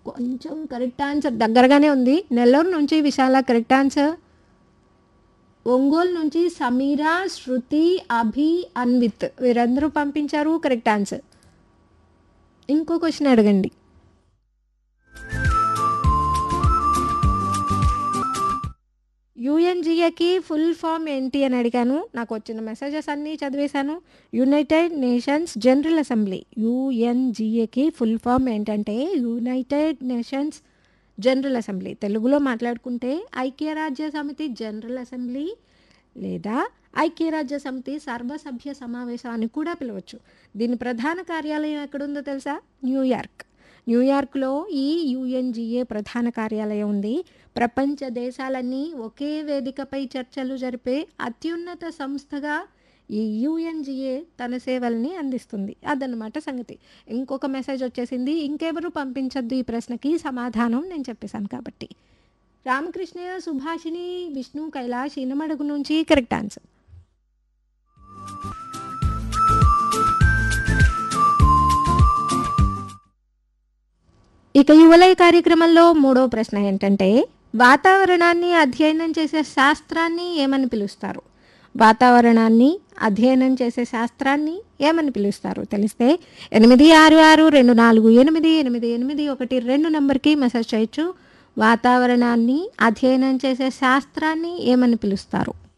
కొంచెం correct answer దగ్గరగానే ఉంది నెల్లూరు నుంచి విశాల కరెక్ట్ ఆన్సర్ ఒంగోలు నుంచి సమీరా శృతి అభి అన్విత్ వీరందరూ పంపించారు కరెక్ట్ ఆన్సర్ ఇంకో క్వశ్చన్ అడగండి యుఎన్జిఏకి ఫుల్ ఫామ్ ఏంటి అని అడిగాను నాకు వచ్చిన మెసేజెస్ అన్నీ చదివేశాను యునైటెడ్ నేషన్స్ జనరల్ అసెంబ్లీ యుఎన్జిఏకి ఫుల్ ఫామ్ ఏంటంటే యునైటెడ్ నేషన్స్ జనరల్ అసెంబ్లీ తెలుగులో మాట్లాడుకుంటే ఐక్యరాజ్య సమితి జనరల్ అసెంబ్లీ లేదా ఐక్యరాజ్య సమితి సర్వసభ్య సమావేశం అని కూడా పిలవచ్చు దీని ప్రధాన కార్యాలయం ఎక్కడుందో తెలుసా న్యూయార్క్ న్యూయార్క్లో ఈ యుఎన్జిఏ ప్రధాన కార్యాలయం ఉంది ప్రపంచ దేశాలన్నీ ఒకే వేదికపై చర్చలు జరిపే అత్యున్నత సంస్థగా ఈ యుఎన్జిఏ తన సేవల్ని అందిస్తుంది అదనమాట సంగతి ఇంకొక మెసేజ్ వచ్చేసింది ఇంకెవరు పంపించద్దు ఈ ప్రశ్నకి సమాధానం నేను చెప్పేశాను కాబట్టి రామకృష్ణయ్య సుభాషిణి విష్ణు కైలాష్ ఇనమడుగు నుంచి కరెక్ట్ ఆన్సర్ ఇక యువలయ కార్యక్రమంలో మూడో ప్రశ్న ఏంటంటే వాతావరణాన్ని అధ్యయనం చేసే శాస్త్రాన్ని ఏమని పిలుస్తారు వాతావరణాన్ని అధ్యయనం చేసే శాస్త్రాన్ని ఏమని పిలుస్తారు తెలిస్తే ఎనిమిది ఆరు ఆరు రెండు నాలుగు ఎనిమిది ఎనిమిది ఎనిమిది ఒకటి రెండు నెంబర్కి మెసేజ్ చేయొచ్చు వాతావరణాన్ని అధ్యయనం చేసే శాస్త్రాన్ని ఏమని పిలుస్తారు